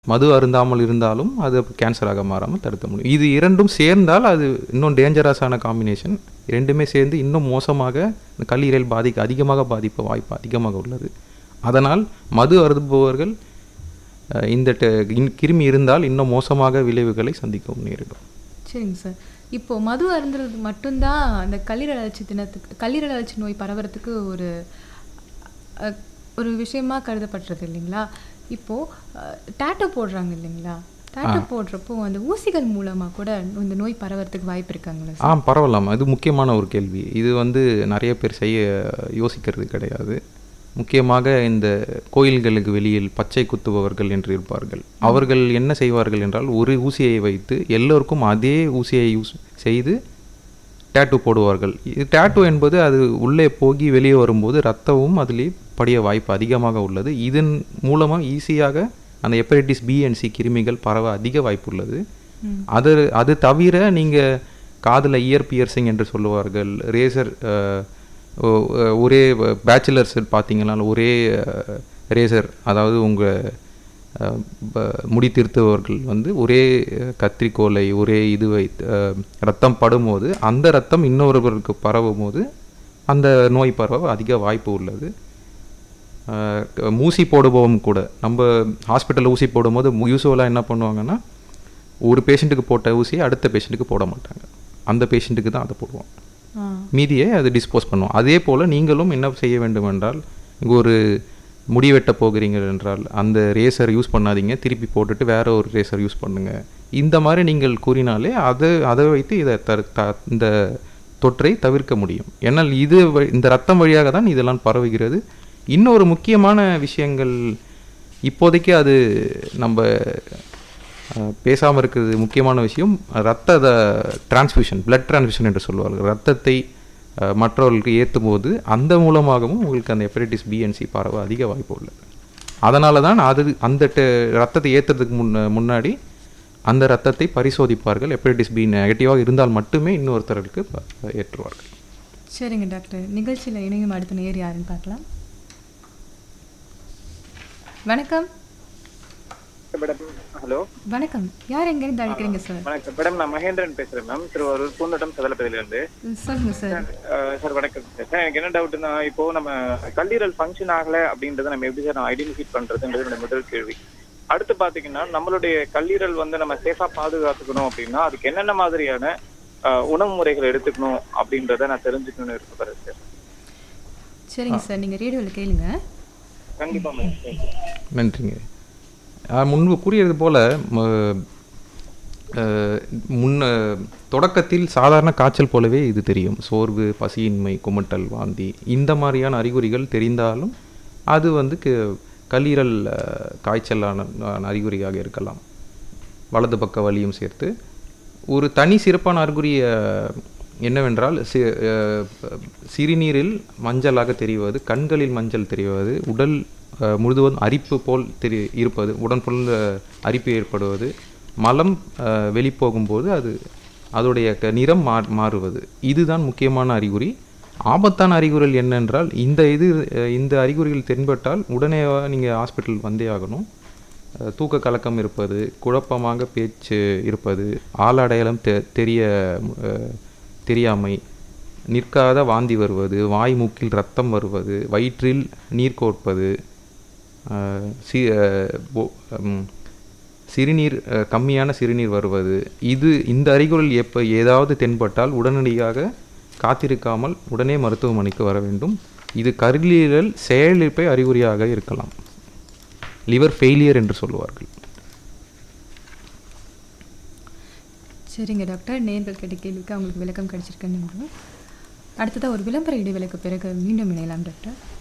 மது அருந்தாமல் இருந்தாலும் அது கேன்சராக மாறாமல் தடுக்க முடியும் இது இரண்டும் சேர்ந்தால் அது இன்னும் டேஞ்சரஸான காம்பினேஷன் ரெண்டுமே சேர்ந்து இன்னும் மோசமாக இந்த கல்லீரல் பாதிக்க அதிகமாக பாதிக்க வாய்ப்பு அதிகமாக உள்ளது அதனால் மது அருந்துபவர்கள் அஹ், இந்த ட- இன்- கிருமி இருந்தால் இன்னும் மோசமாக விளைவுகளை சந்திக்கவும் நேரிடும் சரிங்க சார் இப்போ மது அருந்துறது மட்டும்தான் அந்த கல்லீரல் அழற்சி தினத்துக்கு கல்லீரல் அழற்சி நோய் பரவறதுக்கு ஒரு அஹ், ஒரு விஷயமா கருதப்படுறது இல்லைங்களா இப்போ டேட்டோ போடுறாங்க இல்லைங்களா டேட்டோ போடுறப்போ அந்த ஊசிகள் மூலமா கூட இந்த நோய் பரவறதுக்கு வாய்ப்பு இருக்காங்களா ஆ பரவலாம் அது முக்கியமான ஒரு கேள்வி இது வந்து நிறைய பேர் செய்ய யோசிக்கிறது கிடையாது முக்கியமாக இந்த கோயில்களுக்கு வெளியில் பச்சை குத்துபவர்கள் என்று இருப்பார்கள் அவர்கள் என்ன செய்வார்கள் என்றால் ஒரு ஊசியை வைத்து எல்லோருக்கும் அதே ஊசியை யூஸ் செய்து டேட்டு போடுவார்கள் இது டேட்டு என்பது அது உள்ளே போகி வெளியே வரும்போது ரத்தமும் அதிலே படிய வாய்ப்பு அதிகமாக உள்ளது இதன் மூலமாக ஈஸியாக அந்த ஹெப்படைட்டிஸ் பி அண்ட் சி கிருமிகள் பரவ அதிக வாய்ப்பு உள்ளது அது அது தவிர நீங்கள் காதில் இயர் பியர்சிங் என்று சொல்லுவார்கள் ரேசர் ஒரே பேச்சுலர்ஸ் பார்த்தீங்கன்னா ஒரே ரேசர் அதாவது உங்கள் முடி திருத்துபவர்கள் வந்து ஒரே அஹ், கத்திரிக்கோலை ஒரே இது வைத்து அஹ், ரத்தம் படும்போது அந்த ரத்தம் இன்னொருவருக்கு பரவும் போது அந்த நோய் பரவ அதிக வாய்ப்பு உள்ளது அஹ், க- ஊசி போடுபவம் கூட நம்ம ஹாஸ்பிட்டலில் ஊசி போடும்போது யூஸ்வலாக என்ன பண்ணுவாங்கன்னா ஒரு பேஷண்ட்டுக்கு போட்ட ஊசியை அடுத்த பேஷண்ட்டுக்கு போட மாட்டாங்க அந்த பேஷண்ட்டுக்கு தான் அதை போடுவோம் ஆ மீதியை அது டிஸ்போஸ் பண்ணுவோம் அதே போல் நீங்களும் என்ன செய்ய வேண்டும் என்றால் இங்கே ஒரு முடி வெட்ட போகிறீங்க என்றால் அந்த ரேசர் யூஸ் பண்ணாதீங்க திருப்பி போட்டுட்டு வேற ஒரு ரேசர் யூஸ் பண்ணுங்க இந்த மாதிரி நீங்கள் கூறினாலே அதை அதை வைத்து இதை தரு த- இந்த தொற்றை தவிர்க்க முடியும் ஏன்னால் இது வ- இந்த ரத்தம் வழியாக தான் இதெல்லாம் பரவுகிறது இன்னொரு முக்கியமான விஷயங்கள் இப்போதைக்கு அது நம்ம பேசாமல் இருக்கிறது முக்கியமான விஷயம் ரத்த டிரான்ஸ்ஃபியூஷன் பிளட் டிரான்ஸ்ஃபியூஷன் என்று சொல்லுவார்கள் ரத்தத்தை அஹ், மற்றவர்களுக்கு ஏற்றும் போது அந்த மூலமாகவும் உங்களுக்கு அந்த ஹெப்படைட்டிஸ் பிஎன்சி பரவ அதிக வாய்ப்பு உள்ளது அதனால தான் அது அந்த டெ- ரத்தத்தை ஏற்றுறதுக்கு முன்ன முன்னாடி அந்த ரத்தத்தை பரிசோதிப்பார்கள் ஹெப்படைட்டிஸ் பி நெகட்டிவாக இருந்தால் மட்டுமே இன்னொருத்தருக்கு ப- ஏற்றுவார்கள் சரிங்க டாக்டர் நிகழ்ச்சியில் இணையும் அடுத்த நேர் யாருன்னு பார்க்கலாம் வணக்கம் மேடம் ஹலோ வணக்கம் யார் எங்கேருந்து அழைக்கிறீங்க சார் வணக்கம் மேடம் நான் மகேந்திரன் பேசுறேன் மேம் திருவாரூர் பூந்தோட்டம் சதலப்பதிலிருந்து சொல்லுங்க சார் அஹ் சார் வணக்கம் சார் சார் எனக்கு என்ன டவுட்னா இப்போ நம்ம கல்லீரல் ஃபங்க்ஷன் ஆகல அப்படின்றத நம்ம எப்படி சார் நான் ஐடென்டிஃபை பண்றதுன்றது என்னோட முதல் கேள்வி அடுத்து பாத்தீங்கன்னா நம்மளுடைய கல்லீரல் வந்து நம்ம சேஃபா பாதுகாத்துக்கணும் அப்படின்னா அதுக்கு என்னென்ன மாதிரியான அஹ், உணவு முறைகள் எடுத்துக்கணும் அப்படின்றத நான் தெரிஞ்சுக்கணும்னு இருப்பேன் சார் சரிங்க சார் நீங்கள் ரேடியோவில் கேளுங்க கண்டிப்பா மேம் நன்றிங்க ஆஹ் முன்பு கூறியது போல ம- ஆஹ் முன்ன தொடக்கத்தில் சாதாரண காய்ச்சல் போலவே இது தெரியும் சோர்வு பசியின்மை குமட்டல் வாந்தி இந்த மாதிரியான அறிகுறிகள் தெரிந்தாலும் அது வந்து க- கல்லீரல் ஆஹ், காய்ச்சலான ஆன அறிகுறியாக இருக்கலாம் வலது பக்க வலியும் சேர்த்து ஒரு தனி சிறப்பான அறிகுறி ஆஹ், என்னவென்றால் சி- ஆஹ், சிறுநீரில் மஞ்சளாக தெரிவது கண்களில் மஞ்சள் தெரிவது உடல் ஆஹ், முழுவதும் அரிப்பு போல் தெரி இருப்பது உடன் ஃபுல் அரிப்பு ஏற்படுவது மலம் ஆஹ், வெளிப்போகும்போது அது அதோடைய க- நிறம் மா மாறுவது இதுதான் முக்கியமான அறிகுறி ஆபத்தான அறிகுறிகள் என்னென்றால் இந்த இது அஹ், இந்த அறிகுறிகள் தென்பட்டால் உடனே நீங்கள் ஹாஸ்பிட்டல் வந்தே ஆகணும் அஹ், தூக்க கலக்கம் இருப்பது குழப்பமாக பேச்சு இருப்பது ஆளடையாளம் தெ தெரிய அஹ், தெரியாமை நிற்காத வாந்தி வருவது வாய் மூக்கில் ரத்தம் வருவது வயிற்றில் நீர் கோர்ப்பது அஹ், சி அஹ், பொ- ம், சிறுநீர் அஹ், கம்மியான சிறுநீர் வருவது இது இந்த அறிகுறிகள் எப்போ ஏதாவது தென்பட்டால் உடனடியாக காத்திருக்காமல் உடனே மருத்துவமனைக்கு வர வேண்டும் இது கல்லீரல் செயலிழப்பை அறிகுறியாக இருக்கலாம் லிவர் ஃபெயிலியர் என்று சொல்லுவார்கள் சரிங்க டாக்டர் நேர்கள் கேட்ட கேள்விக்கு அவங்களுக்கு விளக்கம் கிடைச்சிருக்குன்னு நம்புறோம் அடுத்ததாக ஒரு விளம்பர இடைவேளைக்கு பிறகு மீண்டும் இணையலாம் டாக்டர்